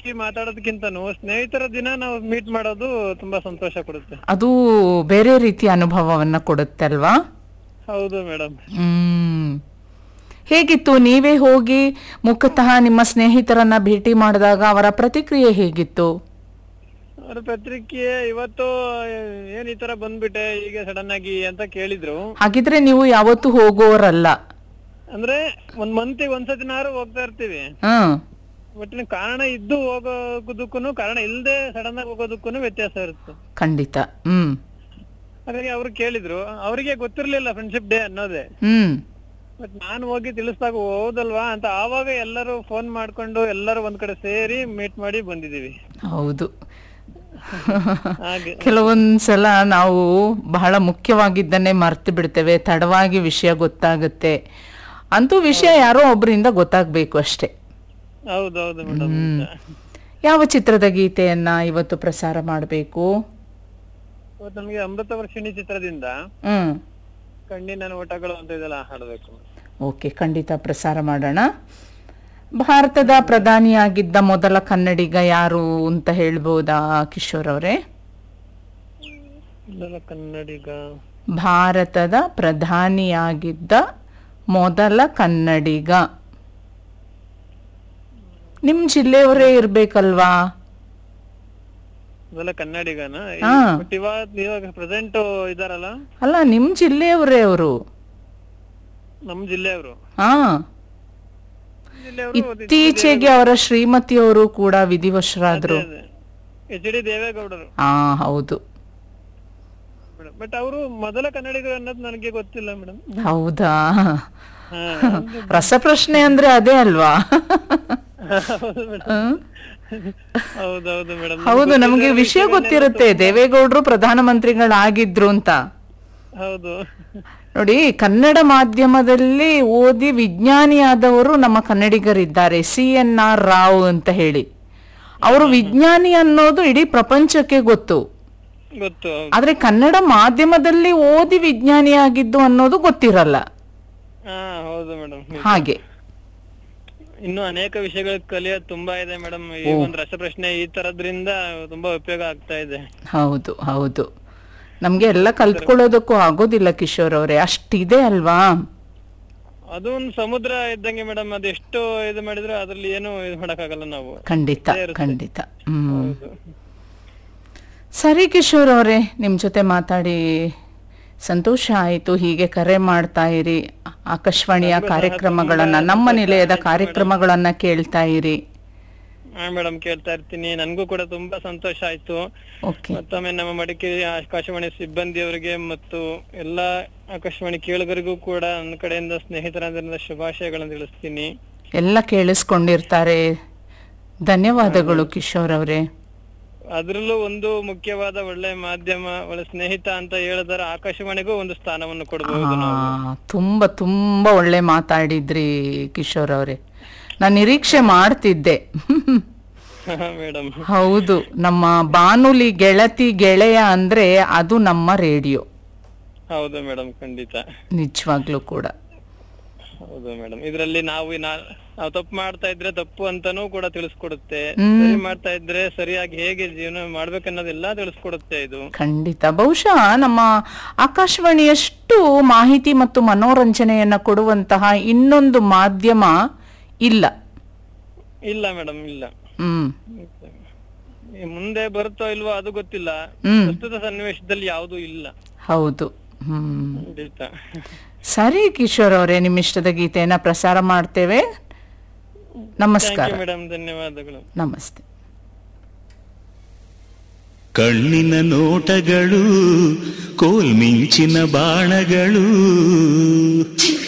ಸಿಕ್ಕಿ ಮಾತಾಡೋದಕ್ಕಿಂತನೂ ಸ್ನೇಹಿತರ ದಿನ ನಾವು ಮೀಟ್ ಮಾಡೋದು ತುಂಬಾ ಸಂತೋಷ ಕೊಡುತ್ತೆ ಅದು ಬೇರೆ ರೀತಿಯ ಅನುಭವವನ್ನ ಕೊಡುತ್ತೆ ಅಲ್ವಾ ಹೌದು ಮೇಡಮ್ ಹ್ಮ್ ಹೇಗಿತ್ತು ನೀವೇ ಹೋಗಿ ಮುಖತಃ ನಿಮ್ಮ ಸ್ನೇಹಿತರನ್ನ ಭೇಟಿ ಮಾಡಿದಾಗ ಅವರ ಪ್ರತಿಕ್ರಿಯೆ ಹೇಗಿತ್ತು ಅವ್ರ ಪತ್ರಿಕೆ ಇವತ್ತು ಏನ್ ಈ ತರ ಬಂದ್ಬಿಟ್ಟೆ ಈಗ ಸಡನ್ ಆಗಿ ಅಂತ ಕೇಳಿದ್ರು ಹಾಗಿದ್ರೆ ನೀವು ಯಾವತ್ತೂ ಹೋಗೋರಲ್ಲ ಅಂದ್ರೆ ಒಂದ್ ಮಂತಿಗೆ ಒಂದ್ಸತಿನಾರು ಹೋಗ್ತಾ ಇರ್ತೀವಿ ಹ್ಮ್ ಬಟ್ ಕಾರಣ ಇದ್ದು ಹೋಗೋದಕ್ಕೂ ಕಾರಣ ಇಲ್ಲದೆ ಸಡನ್ ಆಗಿ ಹೋಗೋದಕ್ಕೂ ವ್ಯತ್ಯಾಸ ಇರುತ್ತೆ ಖಂಡಿತ ಹ್ಮ್ ಹಾಗಾಗಿ ಅವ್ರು ಕೇಳಿದ್ರು ಅವರಿಗೆ ಗೊತ್ತಿರ್ಲಿಲ್ಲ ಫ್ರೆಂಡ್ಶಿಪ್ ಡೇ ಅನ್ನೋದೇ ಹ್ಮ್ ಬಟ್ ನಾನು ಹೋಗಿ ತಿಳಿಸ್ದಾಗ ಹೌದಲ್ವಾ ಅಂತ ಆವಾಗ ಎಲ್ಲರೂ ಫೋನ್ ಮಾಡ್ಕೊಂಡು ಎಲ್ಲರೂ ಒಂದ್ ಕಡೆ ಸೇರಿ ಮೀಟ್ ಮಾಡಿ ಬಂದಿದೀವಿ ಹೌದು ಹಾಗೆ ಕೆಲವೊಂದ್ಸಲ ನಾವು ಬಹಳ ಮುಖ್ಯವಾಗಿದ್ದನ್ನೇ ಮರ್ತು ಬಿಡ್ತೇವೆ ತಡವಾಗಿ ವಿಷಯ ಗೊತ್ತಾಗುತ್ತೆ ಅಂತೂ ವಿಷಯ ಯಾರೋ ಒಬ್ಬರಿಂದ ಗೊತ್ತಾಗ್ಬೇಕು ಅಷ್ಟೇ ಹೌದೌದು ಮೇಡಮ್ ಯಾವ ಚಿತ್ರದ ಗೀತೆಯನ್ನ ಇವತ್ತು ಪ್ರಸಾರ ಮಾಡಬೇಕು ಇವತ್ತು ನಮ್ಗೆ ಅಮೃತ ವರ್ಷಿಣಿ ಚಿತ್ರದಿಂದ ಹ್ಮ್ ಕಣ್ಣಿನ ನೋಟಗಳು ಅಂತ ಇದೆಲ್ಲ ಹಾಡ್ಬೇಕು ಓಕೆ ಖಂಡಿತ ಪ್ರಸಾರ ಮಾಡೋಣ ಭಾರತದ ಪ್ರಧಾನಿಯಾಗಿದ್ದ ಮೊದಲ ಕನ್ನಡಿಗ ಯಾರು ಅಂತ ಹೇಳ್ಬೋದಾ ಕಿಶೋರ್ ಅವರೇ ಇದೆಲ್ಲ ಕನ್ನಡಿಗ ಭಾರತದ ಪ್ರಧಾನಿಯಾಗಿದ್ದ ಮೊದಲ ಕನ್ನಡಿಗ ನಿಮ್ ಜಿಲ್ಲೆಯವರೇ ಇರ್ಬೇಕಲ್ವಾ ಇದೆಲ್ಲ ಕನ್ನಡಿಗನ ಹಾ. ಬಟ್ ಇವಾಗ ಇವಾಗ ಪ್ರೆಸೆಂಟ್ ಇದಾರಲ್ಲ ಅಲ್ಲ ನಿಮ್ ಜಿಲ್ಲೆಯವರೇ ಅವರು ನಮ್ ಜಿಲ್ಲೆಯವರು ಹಾ ಜಿಲ್ಲೆಯವರು ಇತ್ತೀಚೆಗೆ ಅವರ ಶ್ರೀಮತಿಯವರು ಕೂಡ ವಿಧಿವಶರಾದ್ರು ಎಚ್ ಡಿ ದೇವೇಗೌಡರು ಹಾ ಹೌದು ಮೇಡಮ್ ಬಟ್ ಅವರು ಮೊದಲ ಕನ್ನಡಿಗರು ಅನ್ನೋದು ನನಗೆ ಗೊತ್ತಿಲ್ಲ ಮೇಡಮ್ ಹೌದಾ ರಸಪ್ರಶ್ನೆ ಅಂದ್ರೆ ಅದೇ ಅಲ್ವಾ ಹ್ಮ್? ಹೌದೌದು ಮೇಡಮ್ ಹೌದು ನಮಗೆ ವಿಷಯ ಗೊತ್ತಿರುತ್ತೆ ದೇವೇಗೌಡರು ಪ್ರಧಾನಮಂತ್ರಿಗಳಾಗಿದ್ರು ಅಂತ ಹೌದು ನೋಡಿ ಕನ್ನಡ ಮಾಧ್ಯಮದಲ್ಲಿ ಓದಿ ವಿಜ್ಞಾನಿಯಾದವರು ನಮ್ಮ ಕನ್ನಡಿಗರಿದ್ದಾರೆ ಸಿ ಎನ್ ಆರ್ ರಾವ್ ಅಂತ ಹೇಳಿ ಅವರು ವಿಜ್ಞಾನಿ ಅನ್ನೋದು ಇಡೀ ಪ್ರಪಂಚಕ್ಕೆ ಗೊತ್ತು ಗೊತ್ತು ಹೌದು. ಆದ್ರೆ ಕನ್ನಡ ಮಾಧ್ಯಮದಲ್ಲಿ ಓದಿ ವಿಜ್ಞಾನಿಯಾಗಿದ್ದು ಅನ್ನೋದು ಗೊತ್ತಿರಲ್ಲ ಹಾ ಹೌದು ಮೇಡಮ್ ಹಾಗೆ ಇನ್ನು ಅನೇಕ ವಿಷಯಗಳು ಕಲಿಯೋದು ತುಂಬಾ ಇದೆ ಮೇಡಮ್ ಈ ಒಂದು ರಸಪ್ರಶ್ನೆ ಈ ತರದ್ರಿಂದ ತುಂಬಾ ಉಪಯೋಗ ಆಗ್ತಾ ಇದೆ ಹೌದು ಹೌದು ನಮ್ಗೆ ಎಲ್ಲ ಕಲ್ತ್ಕೊಳ್ಳೋದಕ್ಕೂ ಆಗೋದಿಲ್ಲ ಕಿಶೋರ್ ಅವರೇ ಅಷ್ಟಿದೆ ಅಲ್ವಾ ಅದು ಒಂದು ಸಮುದ್ರ ಇದ್ದಂಗೆ ಮೇಡಮ್ ಅದೆಷ್ಟು ಇದು ಮಾಡಿದ್ರು ಅದ್ರಲ್ಲಿ ಏನು ಇದು ಮಾಡಕ್ಕಾಗಲ್ಲ ನಾವು ಖಂಡಿತ ಖಂಡಿತ ಹ್ಮ್ ಸರಿ ಕಿಶೋರ್ ಅವರೇ ನಿಮ್ ಜೊತೆ ಮಾತಾಡಿ ಸಂತೋಷ ಆಯಿತು ಹೀಗೆ ಕರೆ ಮಾಡ್ತಾ ಇರಿ ಆಕಾಶವಾಣಿಯ ಕಾರ್ಯಕ್ರಮಗಳನ್ನ ನಮ್ಮ ನಿಲಯದ ಕಾರ್ಯಕ್ರಮಗಳನ್ನ ಕೇಳ್ತಾ ಇರಿ ಹಾ ಮೇಡಮ್ ಕೇಳ್ತಾ ಇರ್ತೀನಿ ನನ್ಗೂ ಕೂಡ ತುಂಬಾ ಸಂತೋಷ ಆಯ್ತು ಓಕೆ ಮತ್ತೊಮ್ಮೆ ನಮ್ಮ ಮಡಿಕೇರಿ ಆಕಾಶವಾಣಿ ಸಿಬ್ಬಂದಿಯವರಿಗೆ ಮತ್ತು ಎಲ್ಲಾ ಆಕಾಶವಾಣಿ ಕೇಳುಗರಿಗೂ ಕೂಡ ನನ್ನ ಕಡೆಯಿಂದ ಸ್ನೇಹಿತರ ದಿನದ ಶುಭಾಶಯಗಳನ್ನು ತಿಳಿಸ್ತೀನಿ ಎಲ್ಲ ಕೇಳಿಸ್ಕೊಂಡಿರ್ತಾರೆ ಧನ್ಯವಾದಗಳು ಕಿಶೋರ್ ಅವರೇ ಅದ್ರಲ್ಲೂ ಒಂದು ಮುಖ್ಯವಾದ ಒಳ್ಳೆ ಮಾಧ್ಯಮ ಒಳ್ಳೆ ಸ್ನೇಹಿತ ಅಂತ ಹೇಳಿದರೆ ಆಕಾಶವಾಣಿಗೂ ಒಂದು ಸ್ಥಾನವನ್ನು ಕೊಡಬಹುದು ನಾವು ಆ, ತುಂಬಾ ತುಂಬಾ ಒಳ್ಳೆ ಮಾತಾಡಿದ್ರಿ ಕಿಶೋರ್ ಅವರೇ ನಾನು ನಿರೀಕ್ಷೆ ಮಾಡ್ತಿದ್ದೆ ಮೇಡಮ್ ಹೌದು ನಮ್ಮ ಬಾನುಲಿ ಗೆಳತಿ ಗೆಳೆಯ ಅಂದ್ರೆ ಅದು ನಮ್ಮ ರೇಡಿಯೋ ಹೌದು ಮೇಡಮ್ ಖಂಡಿತ ನಿಜವಾಗ್ಲೂ ಕೂಡ ಹೌದು ಮೇಡಮ್ ಇದ್ರಲ್ಲಿ ನಾವು ನಾ- ನಾವು ತಪ್ಪು ಮಾಡ್ತಾ ಇದ್ರೆ ತಪ್ಪು ಅಂತಾನೂ ಕೂಡ ತಿಳಿಸ್ಕೊಡುತ್ತೆ ಹ್ಮ್. ಸರಿ ಮಾಡ್ತಾ ಇದ್ರೆ ಸರಿಯಾಗಿ ಹೇಗೆ ಜೀವನ ಮಾಡ್ಬೇಕನ್ನೋದೆಲ್ಲ ತಿಳಿಸ್ಕೊಡುತ್ತೆ ಇದು ಖಂಡಿತ ಬಹುಶಃ ನಮ್ಮ ಆಕಾಶವಾಣಿಯಷ್ಟು ಮಾಹಿತಿ ಮತ್ತು ಮನೋರಂಜನೆಯನ್ನ ಕೊಡುವಂತಹ ಇನ್ನೊಂದು ಮಾಧ್ಯಮ ಇಲ್ಲ ಇಲ್ಲ ಮೇಡಮ್ ಇಲ್ಲ ಹ್ಮ್ ಈ ಮುಂದೆ ಬರುತ್ತೋ ಇಲ್ವೋ ಅದು ಗೊತ್ತಿಲ್ಲ ಹ್ಮ್. ಪ್ರಸ್ತುತ ಸನ್ನಿವೇಶದಲ್ಲಿ ಯಾವುದು ಇಲ್ಲ ಹೌದು ಹ್ಮ್ ಖಂಡಿತ ಸರಿ ಕಿಶೋರ್ ಅವರೇ ನಿಮ್ಮ ಇಷ್ಟದ ಗೀತೆಯನ್ನ ಪ್ರಸಾರ ಮಾಡ್ತೇವೆ ನಮಸ್ಕಾರ ಮೇಡಮ್ ಧನ್ಯವಾದಗಳು ನಮಸ್ತೆ ಕಣ್ಣಿನ ನೋಟಗಳು ಕೋಲ್ಮಿಂಚಿನ ಬಾಣಗಳು